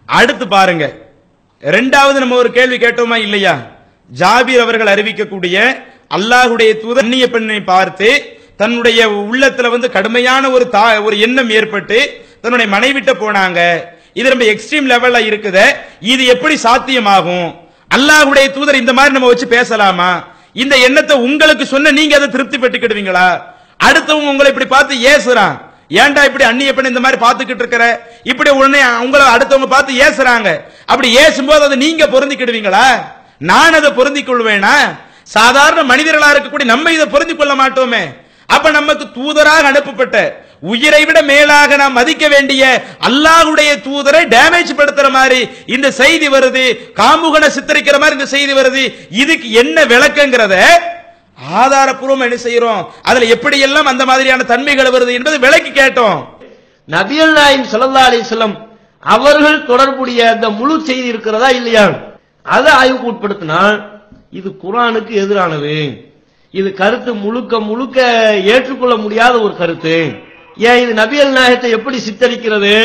அடுத்து பாருங்க ரெண்டாவது நம்ம ஒரு கேள்வி கேட்டோமா இல்லையா ஜாபீர் அவர்கள் அறிவிக்கக்கூடிய அல்லாஹுடைய தூதர் அந்நிய பெண்ணை பார்த்து தன்னுடைய உள்ளத்துல வந்து கடுமையான ஒரு தா ஒரு எண்ணம் ஏற்பட்டு தன்னுடைய மனைவிட்ட போனாங்க இது ரொம்ப எக்ஸ்ட்ரீம் லெவல்ல இருக்குது இது எப்படி சாத்தியமாகும் அல்லாஹ்வுடைய தூதர் இந்த மாதிரி நம்ம வச்சு பேசலாமா இந்த எண்ணத்தை உங்களுக்கு சொன்ன நீங்க அதை திருப்தி பெற்றுக்கிடுவீங்களா அடுத்தவங்க உங்களை இப்படி பார்த்து ஏசுறான் ஏன்டா இப்படி அந்நிய பெண் இந்த மாதிரி பார்த்துக்கிட்டு இருக்கிற இப்படி உடனே உங்களை அடுத்தவங்க பார்த்து ஏசுறாங்க அப்படி ஏசும்போது அதை நீங்க பொருந்திக்கிடுவீங்களா நான் அதை பொருந்திக் கொள்வேனா சாதாரண மனிதர்களா இருக்கக்கூடிய நம்ம இதை பொருந்திக் கொள்ள மாட்டோமே அப்ப நமக்கு தூதராக அனுப்பப்பட்ட உயிரை விட மேலாக நாம் மதிக்க வேண்டிய அல்லாஹ்வுடைய தூதரை டேமேஜ் படுத்துற மாதிரி இந்த செய்தி வருது காமுகனை சித்தரிக்கிற மாதிரி இந்த செய்தி வருது இதுக்கு என்ன விளக்கங்கிறத ஆதாரப்பூர்வம் என்ன செய்யறோம் அதுல எப்படி எல்லாம் அந்த மாதிரியான தன்மைகள் வருது என்பதை விளக்கி கேட்டோம் நபியல் நாயம் ஸல்லல்லாஹு அலைஹி வஸல்லம் அவர்கள் தொடர்புடைய அந்த முழு செய்தி இருக்கிறதா இல்லையா அதை ஆய்வுக்கு உட்படுத்தினா இது குர்ஆனுக்கு எதிரானது இது கருத்து முழுக்க முழுக்க ஏற்றுக்கொள்ள முடியாத ஒரு கருத்து ஏன் இது நபியல் நாயகத்தை எப்படி சித்தரிக்கிறது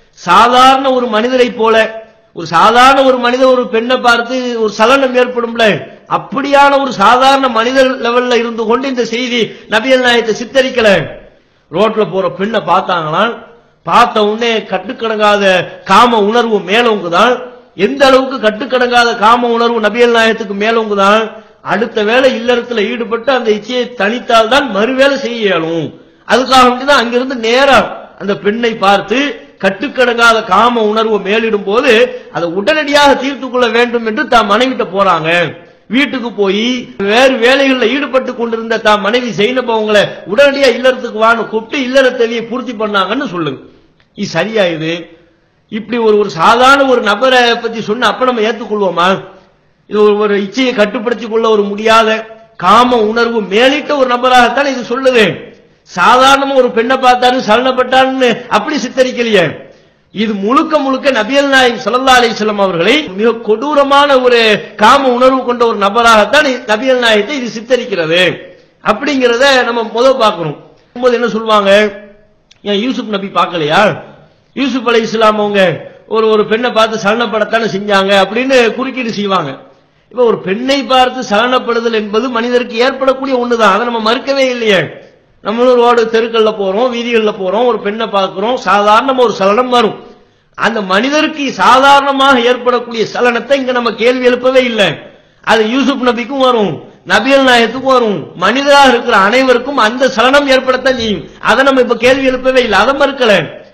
சாதாரண ஒரு மனிதரை போல ஒரு சாதாரண ஒரு மனிதர் ஒரு பெண்ணை பார்த்து ஒரு சலனம் ஏற்படும்ல அப்படியான ஒரு சாதாரண மனிதர் லெவல்ல இருந்து கொண்டு இந்த செய்தி நபியல் நாயகத்தை சித்தரிக்கல ரோட்ல போற பெண்ணை பார்த்தாங்களாம் பார்த்த உடனே கட்டுக்கடங்காத காம உணர்வு மேலோங்குதான் எந்த அளவுக்கு கட்டுக்கடங்காத காம உணர்வு நபியல் நாயகத்துக்கு மேலோங்குதான் அடுத்த வேளை இல்லறத்துல ஈடுபட்டு அந்த இச்சையை தனித்தால் தான் மறுவேளை செய்ய இயலும் அதுக்காக வேண்டிதான் அங்கிருந்து நேரா அந்த பெண்ணை பார்த்து கட்டுக்கடங்காத காம உணர்வு மேலிடும் போது அதை உடனடியாக தீர்த்து கொள்ள வேண்டும் என்று தான் மனைவிட்ட போறாங்க வீட்டுக்கு போய் வேறு வேலைகளில் ஈடுபட்டு கொண்டிருந்த தான் மனைவி செய்யணும் அவங்களை உடனடியா இல்லறத்துக்கு வான்னு கூப்பிட்டு இல்லற தேவையை பூர்த்தி பண்ணாங்கன்னு சொல்லுங்க இது சரியா இது இப்படி ஒரு ஒரு சாதாரண ஒரு நபரை பத்தி சொன்ன அப்ப நம்ம ஏத்துக்கொள்வோமா இது ஒரு ஒரு இச்சையை கட்டுப்படுத்திக் கொள்ள ஒரு முடியாத காம உணர்வு மேலிட்ட ஒரு நபராகத்தான் இது சொல்லுது சாதாரணமா ஒரு பெண்ணை பார்த்தாரு சலனப்பட்டான்னு அப்படி சித்தரிக்கலையே இது முழுக்க முழுக்க நபியல் நாயகம் ஸல்லல்லாஹு அலைஹி வஸல்லம் அவர்களை மிக கொடூரமான ஒரு காம உணர்வு கொண்ட ஒரு நபராகத்தான் இ- நபியல் நாயகத்தை இது சித்தரிக்கிறது அப்படிங்கிறத நம்ம முதல் பார்க்கணும் போது என்ன சொல்லுவாங்க ஏன் யூசுப் நபி பார்க்கலையா யூசுப் அலை இஸ்லாம் அவங்க ஒரு ஒரு பெண்ணை பார்த்து சலனப்படத்தானே செஞ்சாங்க அப்படின்னு குறுக்கீடு செய்வாங்க இப்ப ஒரு பெண்ணை பார்த்து சலனப்படுதல் என்பது மனிதருக்கு ஏற்படக்கூடிய ஒண்ணுதான் அதை நம்ம மறுக்கவே இல்லையே நம்மளும் ரோடு தெருக்கள்ல போறோம் வீதிகள்ல போறோம் ஒரு பெண்ணை பார்க்கிறோம் சாதாரணமா ஒரு சலனம் வரும் அந்த மனிதருக்கு சாதாரணமாக ஏற்படக்கூடிய சலனத்தை இங்க நம்ம கேள்வி எழுப்பவே இல்லை அது யூசுப் நபிக்கும் வரும் நபியல் நாயத்துக்கும் வரும் மனிதராக இருக்கிற அனைவருக்கும் அந்த சலனம் ஏற்படத்தான் செய்யும் அதை நம்ம இப்ப கேள்வி எழுப்பவே இல்லை அதை மறுக்கல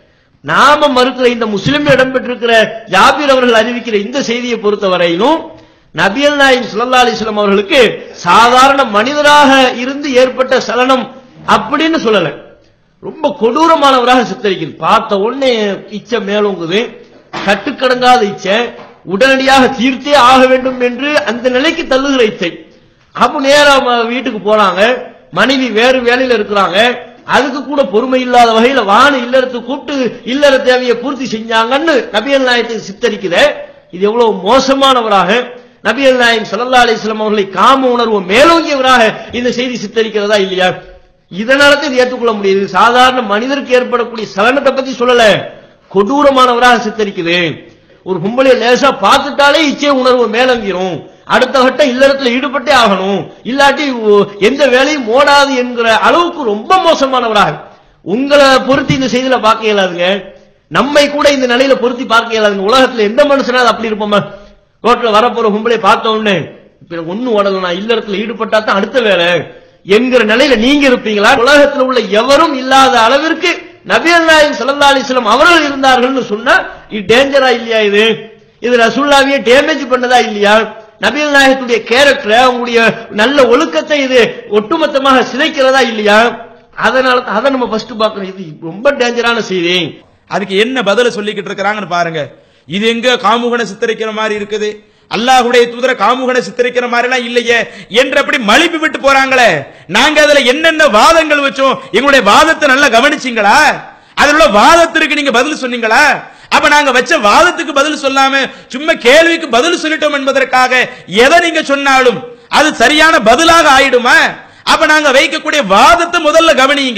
நாம மறுக்கிற இந்த முஸ்லிம் இடம்பெற்றிருக்கிற ஜாபீர் அவர்கள் அறிவிக்கிற இந்த செய்தியை பொறுத்தவரையிலும் நபியல் நாயம் ஸல்லல்லாஹு அலைஹி வஸல்லம் அவர்களுக்கு சாதாரண மனிதராக இருந்து ஏற்பட்ட சலனம் அப்படின்னு சொல்லல ரொம்ப கொடூரமானவராக சித்தரிக்குது பார்த்த உடனே இச்சை மேலோங்குது கட்டுக்கடங்காத இச்சை உடனடியாக தீர்த்தே ஆக வேண்டும் என்று அந்த நிலைக்கு தள்ளுகிற இச்சை அப்ப நேரா ம- வீட்டுக்கு போறாங்க மனைவி வேறு வேலையில இருக்கிறாங்க அதுக்கு கூட பொறுமை இல்லாத வகையில வான இல்லறத்துக்கு கூப்பிட்டு இல்லற தேவையை பூர்த்தி செஞ்சாங்கன்னு நபியல் நாயத்தை சித்தரிக்குது இது எவ்வளவு மோசமானவராக நபியல் நாயம் ஸல்லல்லாஹு அலைஹி வஸல்லம் அவர்களை காம உணர்வு மேலோங்கியவராக இந்த செய்தி சித்தரிக்கிறதா இல்லையா இதனால தான் இது ஏற்றுக்கொள்ள முடியுது சாதாரண மனிதருக்கு ஏற்படக்கூடிய சலனத்தை பத்தி சொல்லல கொடூரமானவராக சித்தரிக்குது ஒரு பொம்பளைய லேசா பார்த்துட்டாலே இச்சை உணர்வு மேலங்கிரும் அடுத்த கட்டம் இல்லறத்துல ஈடுபட்டே ஆகணும் இல்லாட்டி ஒ- எந்த வேலையும் ஓடாது என்கிற அளவுக்கு ரொம்ப மோசமானவராக உங்களை பொருத்தி இந்த செய்தியில பார்க்க இயலாதுங்க நம்மை கூட இந்த நிலையில பொருத்தி பார்க்க இயலாதுங்க உலகத்துல எந்த மனுஷனாவது அப்படி இருப்போமா ரோட்ல வரப்போற பொம்பளை பார்த்த உடனே இப்ப எனக்கு ஒண்ணு ஓடல நான் இல்லறத்துல ஈடுபட்டா தான் அடுத்த வேலை என்கிற நிலையில நீங்க இருப்பீங்களா உலகத்துல உள்ள எவரும் இல்லாத அளவிற்கு நபியல் நாயம் ஸல்லல்லாஹு அலைஹி வஸல்லம் அவர்கள் இருந்தார்கள்னு சொன்னா இது டேஞ்சரா இல்லையா இது இது ரசூல்லாவையே டேமேஜ் பண்ணதா இல்லையா நபியல் நாயகத்துடைய கேரக்டரை அவங்களுடைய நல்ல ஒழுக்கத்தை இது ஒட்டுமொத்தமாக சிதைக்கிறதா இல்லையா அதனால தான் அதை நம்ம ஃபர்ஸ்ட் பார்க்கணும் இது ரொம்ப டேஞ்சரான செய்தி அதுக்கு என்ன பதில சொல்லிக்கிட்டு இருக்கிறாங்கன்னு பாருங்க இது எங்க காமுகனை சித்தரிக்கிற மாதிரி இருக்குது அல்லாஹ்வுடைய தூதர காமுகனை சித்தரிக்கிற மாதிரி எல்லாம் இல்லையே என்று அப்படி மலிப்பி விட்டு போறாங்களே நாங்க அதுல என்னென்ன வாதங்கள் வச்சோம் எங்களுடைய வாதத்தை நல்லா கவனிச்சீங்களா அதுல உள்ள வாதத்திற்கு நீங்க பதில் சொன்னீங்களா அப்ப நாங்க வச்ச வாதத்துக்கு பதில் சொல்லாம சும்மா கேள்விக்கு பதில் சொல்லிட்டோம் என்பதற்காக எதை நீங்க சொன்னாலும் அது சரியான பதிலாக ஆயிடுமா அப்ப நாங்க வைக்கக்கூடிய வாதத்தை முதல்ல கவனிங்க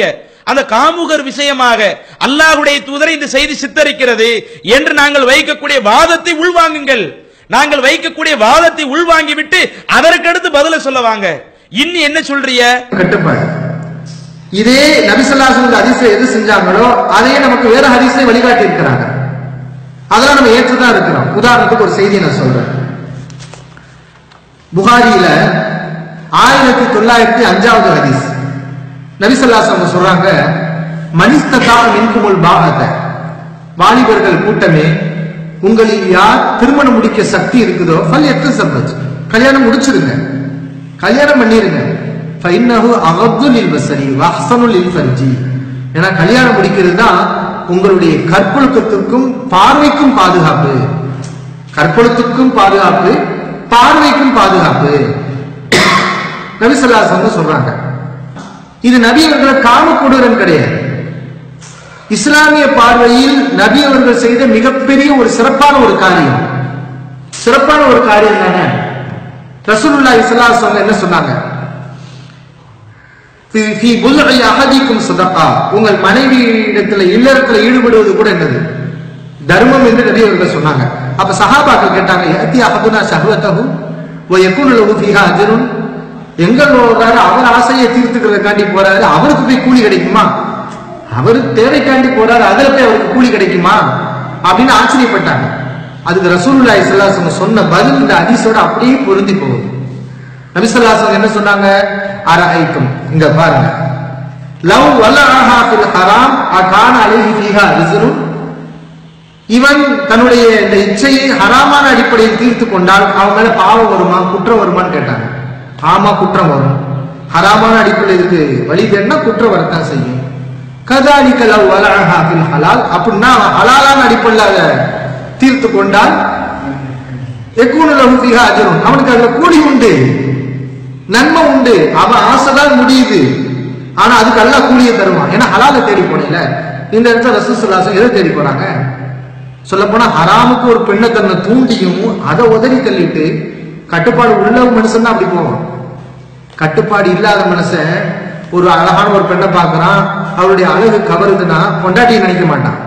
அந்த காமுகர் விஷயமாக அல்லாஹ்வுடைய தூதரை இந்த செய்தி சித்தரிக்கிறது என்று நாங்கள் வைக்கக்கூடிய வாதத்தை உள்வாங்குங்கள் நாங்கள் வைக்கக்கூடிய வாதத்தை உள்வாங்கி விட்டு அதற்கடுத்து பதில சொல்ல வாங்க இன்னி என்ன சொல்றிய கட்டுப்பாடு இதே நபிசல்லாசன் ஹதீஸ்ல எது செஞ்சாங்களோ அதையே நமக்கு வேற ஹதீஸ்ல வழிகாட்டி இருக்கிறாங்க அதெல்லாம் நம்ம ஏற்றுதான் இருக்கிறோம் உதாரணத்துக்கு ஒரு செய்தியை நான் சொல்றேன் புகாரியில ஆயிரத்தி தொள்ளாயிரத்தி அஞ்சாவது ஹதீஸ் நபிசல்லாஸ் அவங்க சொல்றாங்க மனிஸ்தகா மின்குமுல் பாகத வாலிபர்கள் கூட்டமே உங்களில் யார் திருமணம் முடிக்க சக்தி இருக்குதோ ஃபல் எத்து சம்பத் கல்யாணம் முடிச்சிருங்க கல்யாணம் பண்ணிருங்க ஃபைன்னஹு அகத்து லில் பசரி வஹ்சனு லில் ஃபர்ஜி ஏன்னா கல்யாணம் முடிக்கிறது தான் உங்களுடைய கற்பொழுக்கத்திற்கும் பார்வைக்கும் பாதுகாப்பு கற்பொழுத்துக்கும் பாதுகாப்பு பார்வைக்கும் பாதுகாப்பு நபிசல்லாஸ் வந்து சொல்றாங்க இது நபி அவர்களை காம கொடூரம் கிடையாது இஸ்லாமிய பார்வையில் நபி அவர்கள் செய்த மிகப்பெரிய ஒரு சிறப்பான ஒரு காரியம் சிறப்பான ஒரு காரியம் தானே ரசூலுல்லா இஸ்லாஸ் அவங்க என்ன சொன்னாங்க "ஃபி- ஃபி புல்இ அஹதிக்கும் சதகா உங்கள் மனைவியிடத்துல இல்லறத்துல ஈடுபடுவது கூட என்னது தர்மம் என்று நபி அவர்கள் சொன்னாங்க அப்ப சஹாபாக்கள் கேட்டாங்க யத்தி அஹதுனா ஷஹ்வத்தஹு வ யகுனு லஹு ஃபீஹா அஜ்ருன் எங்கள் வர்றாரு அவர் ஆசையை தீர்த்துக்கிறதுக்காண்டி போறாரு அவருக்கு போய் கூலி கிடைக்குமா அவரு தேவைக்காண்டி போறாரு அதுல போய் அவருக்கு கூலி கிடைக்குமா அப்படின்னு ஆச்சரியப்பட்டாங்க அதுக்கு ரசூலுல்லாஹி ஸல்லல்லாஹு அலைஹி வஸல்லம் சொன்ன பதில் இந்த ஹதீஸோட அப்படியே பொருந்தி போகுது நபி ஸல்லல்லாஹு அலைஹி வஸல்லம் என்ன சொன்னாங்க அரஐக்கும் இங்க பாருங்க லவ் வலஅஹா ஃபில் ஹராம் அகான அலைஹி ஃபீஹா ரிஸ்ருன் இவன் தன்னுடைய இந்த இச்சையை ஹராமான அடிப்படையில் தீர்த்து கொண்டால் அவன் மேல பாவம் வருமா குற்றம் வருமான்னு கேட்டாங்க ஆமா குற்றம் வரும் ஹராமான அடிப்படையில் இதுக்கு வழி தேடினா குற்றம் வரத்தான் செய்யும் கதாலிக்க லவ் வலஅஹா ஃபில் ஹலால் அப்படின்னா அவன் ஹலாலான அடிப்படையில் அதை தீர்த்து கொண்டால் எக்கூனு லஹு ஃபீஹா அஜ்ருன் அவனுக்கு அதுல கூலி உண்டு நன்மை உண்டு அவன் ஆசைதான் முடியுது ஆனா அதுக்கு அல்லாஹ் கூலியை தருவான் ஏன்னா ஹலாலை தேடி போனீங்க இந்த இடத்துல ரசூசுல்லாசம் எதை தேடி போறாங்க சொல்ல போனா ஹராமுக்கு ஒரு பெண்ணை தன்னை தூண்டியும் அதை உதறி தள்ளிட்டு கட்டுப்பாடு உள்ள மனுஷன் தான் அப்படி போவான் கட்டுப்பாடு இல்லாத மனுஷன் ஒரு அழகான ஒரு பெண்ணை பார்க்கறான் அவளுடைய அழகு கவருதுன்னா பொண்டாட்டியை நினைக்க மாட்டான்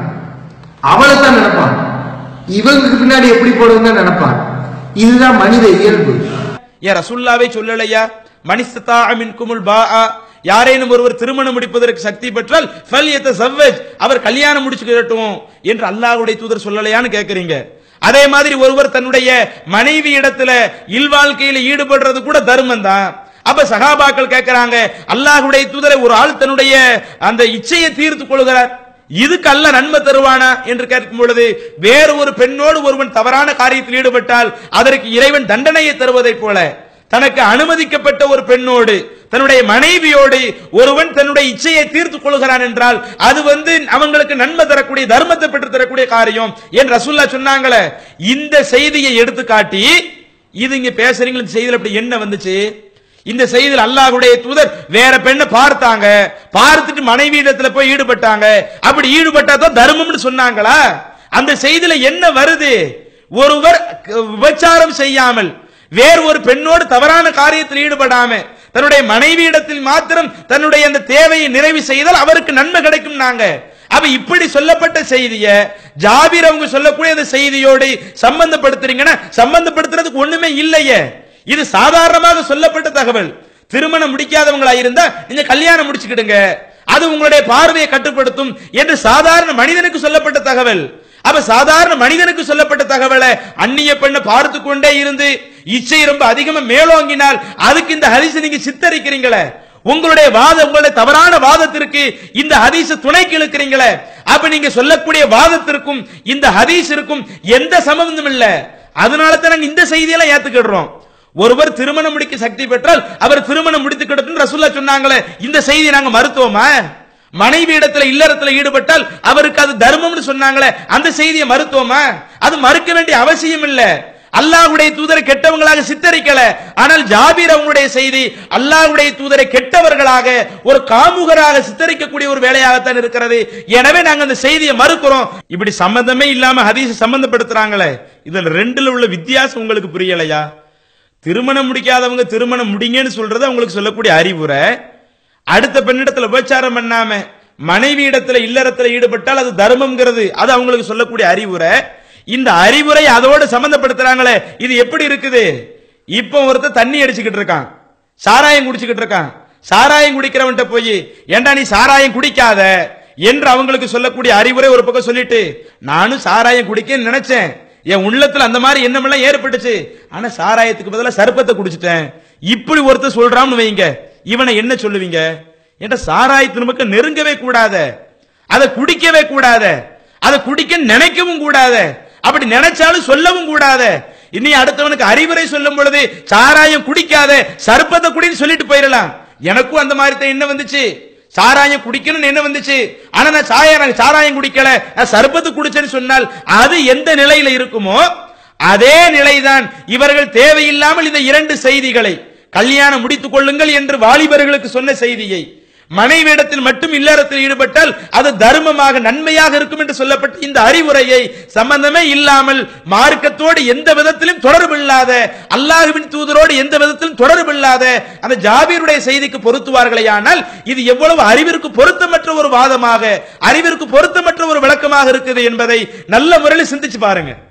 அவளை தான் நினைப்பான் இவங்களுக்கு பின்னாடி எப்படி போடுதுன்னு நினைப்பான் இதுதான் மனித இயல்பு ஏன் ரசுல்லாவே சொல்லலையா மனிஸ்தா மின் குமுல் பா யாரேனும் ஒருவர் திருமணம் முடிப்பதற்கு சக்தி பெற்றால் ஃபல் சவ்வஜ் அவர் கல்யாணம் முடிச்சுக்கிடட்டும் என்று அல்லாஹ்வுடைய தூதர் சொல்லலையான்னு கேக்குறீங்க அதே மாதிரி ஒருவர் தன்னுடைய மனைவி இடத்துல இல்வாழ்க்கையில ஈடுபடுறது கூட தர்மம் தான் அப்ப சகாபாக்கள் கேட்கறாங்க அல்லாஹ்வுடைய தூதரை ஒரு ஆள் தன்னுடைய அந்த இச்சையை தீர்த்து கொள்கிறார் இதுக்கு அல்ல நன்மை தருவானா என்று கேட்கும் பொழுது வேறு ஒரு பெண்ணோடு ஒருவன் தவறான காரியத்தில் ஈடுபட்டால் அதற்கு இறைவன் தண்டனையை தருவதைப் போல தனக்கு அனுமதிக்கப்பட்ட ஒரு பெண்ணோடு தன்னுடைய மனைவியோடு ஒருவன் தன்னுடைய இச்சையை தீர்த்து கொள்கிறான் என்றால் அது வந்து அவங்களுக்கு நன்மை தரக்கூடிய தர்மத்தை பெற்று தரக்கூடிய காரியம் என்று ரசூல்லா சொன்னாங்களே இந்த செய்தியை எடுத்து காட்டி இது இங்க பேசுறீங்க இந்த செய்தியில் அப்படி என்ன வந்துச்சு இந்த செய்தியில் அல்லாஹ்வுடைய தூதர் வேற பெண்ணை பார்த்தாங்க பார்த்துட்டு மனைவி இடத்துல போய் ஈடுபட்டாங்க அப்படி ஈடுபட்டா தான் தர்மம்னு சொன்னாங்களா அந்த செய்தியில என்ன வருது ஒருவர் க- விபச்சாரம் செய்யாமல் வேறு ஒரு பெண்ணோடு தவறான காரியத்தில் ஈடுபடாம தன்னுடைய மனைவி இடத்தில் மாத்திரம் தன்னுடைய அந்த தேவையை நிறைவு செய்தால் அவருக்கு நன்மை கிடைக்கும் நாங்க அப்ப இப்படி சொல்லப்பட்ட செய்திய ஜாபீர் அவங்க சொல்லக்கூடிய அந்த செய்தியோடு சம்பந்தப்படுத்துறீங்கன்னா சம்பந்தப்படுத்துறதுக்கு ஒண்ணுமே இல்லையே இது சாதாரணமாக சொல்லப்பட்ட தகவல் திருமணம் முடிக்காதவங்களா இருந்தா நீங்க கல்யாணம் முடிச்சுக்கிடுங்க அது உங்களுடைய பார்வையை கட்டுப்படுத்தும் என்று சாதாரண மனிதனுக்கு சொல்லப்பட்ட தகவல் அப்ப சாதாரண மனிதனுக்கு சொல்லப்பட்ட தகவலை அந்நிய பெண்ணை பார்த்து கொண்டே இருந்து இச்சை ரொம்ப அதிகமா மேலோங்கினால் அதுக்கு இந்த ஹரிசு நீங்க சித்தரிக்கிறீங்களே உங்களுடைய வாதம் உங்களுடைய தவறான வாதத்திற்கு இந்த ஹதீஸ் துணைக்கு இழுக்கிறீங்களே அப்ப நீங்க சொல்லக்கூடிய வாதத்திற்கும் இந்த ஹதீஸிற்கும் எந்த சம்பந்தம் இல்ல அதனால தான் நாங்க இந்த செய்தியெல்லாம் ஏத்துக்கிடுறோம் ஒருவர் திருமணம் முடிக்க சக்தி பெற்றால் அவர் திருமணம் முடித்துக்கிடட்டும் ரசூல்லா சொன்னாங்களே இந்த செய்தியை நாங்க மறுத்தோமா மனைவி இடத்துல இல்லறத்துல ஈடுபட்டால் அவருக்கு அது தர்மம்னு சொன்னாங்களே அந்த செய்தியை மறுத்தோமா அது மறுக்க வேண்டிய அவசியம் இல்ல அல்லாஹ்வுடைய தூதரை கெட்டவங்களாக சித்தரிக்கல ஆனால் ஜாபீர் அவங்களுடைய செய்தி அல்லாஹ்வுடைய தூதரை கெட்டவர்களாக ஒரு காமுகராக சித்தரிக்கக்கூடிய ஒரு வேலையாகத்தான் இருக்கிறது எனவே நாங்க அந்த செய்தியை மறுக்கிறோம் இப்படி சம்பந்தமே இல்லாம ஹதீஸ் சம்பந்தப்படுத்துறாங்களே இதுல ரெண்டுல உள்ள வித்தியாசம் உங்களுக்கு புரியலையா திருமணம் முடிக்காதவங்க திருமணம் முடிங்கன்னு சொல்றது அவங்களுக்கு சொல்லக்கூடிய அறிவுரை அடுத்த பெண்ணிடத்துல உபச்சாரம் பண்ணாம மனைவி இடத்துல இல்லறத்துல ஈடுபட்டால் அது தர்மம்ங்கிறது அது அவங்களுக்கு சொல்லக்கூடிய அறிவுரை இந்த அறிவுரை அதோடு சம்பந்தப்படுத்துறாங்களே இது எப்படி இருக்குது இப்போ ஒருத்தர் தண்ணி அடிச்சுக்கிட்டு இருக்கான் சாராயம் குடிச்சுக்கிட்டு இருக்கான் சாராயம் குடிக்கிறவன்ட்ட போய் ஏண்டா நீ சாராயம் குடிக்காத என்று அவங்களுக்கு சொல்லக்கூடிய அறிவுரை ஒரு பக்கம் சொல்லிட்டு நானும் சாராயம் குடிக்க நினைச்சேன் என் உள்ளத்துல அந்த மாதிரி எண்ணம் எல்லாம் ஏற்பட்டுச்சு ஆனா சாராயத்துக்கு பதிலா சர்ப்பத்தை குடிச்சிட்டேன் இப்படி ஒருத்தர் சொல்றான்னு வைங்க இவனை என்ன சொல்லுவீங்க என்ற சாராயத்து நமக்கு நெருங்கவே கூடாத அதை குடிக்கவே கூடாத அதை குடிக்க நினைக்கவும் கூடாத அப்படி நினைச்சாலும் சொல்லவும் கூடாத இனி அடுத்தவனுக்கு அறிவுரை சொல்லும் பொழுது சாராயம் குடிக்காத சர்ப்பத்தை குடின்னு சொல்லிட்டு போயிடலாம் எனக்கும் அந்த மாதிரி தான் என்ன வந்துச்சு சாராயம் குடிக்கணும்னு என்ன வந்துச்சு ஆனா நான் சாயம் சாராயம் குடிக்கல நான் சர்பத்து குடிச்சேன்னு சொன்னால் அது எந்த நிலையில இருக்குமோ அதே நிலைதான் இவர்கள் தேவையில்லாமல் இந்த இரண்டு செய்திகளை கல்யாணம் முடித்துக் கொள்ளுங்கள் என்று வாலிபர்களுக்கு சொன்ன செய்தியை மனைவியிடத்தில் மட்டும் இல்லறத்தில் ஈடுபட்டால் அது தர்மமாக நன்மையாக இருக்கும் என்று சொல்லப்பட்ட இந்த அறிவுரையை சம்பந்தமே இல்லாமல் மார்க்கத்தோடு எந்த விதத்திலும் தொடர்பில்லாத அல்லாஹுவின் தூதரோடு எந்த விதத்திலும் தொடர்பில்லாத அந்த ஜாபீருடைய செய்திக்கு பொருத்துவார்களே ஆனால் இது எவ்வளவு அறிவிற்கு பொருத்தமற்ற ஒரு வாதமாக அறிவிற்கு பொருத்தமற்ற ஒரு விளக்கமாக இருக்குது என்பதை நல்ல முறையில் சிந்திச்சு பாருங்க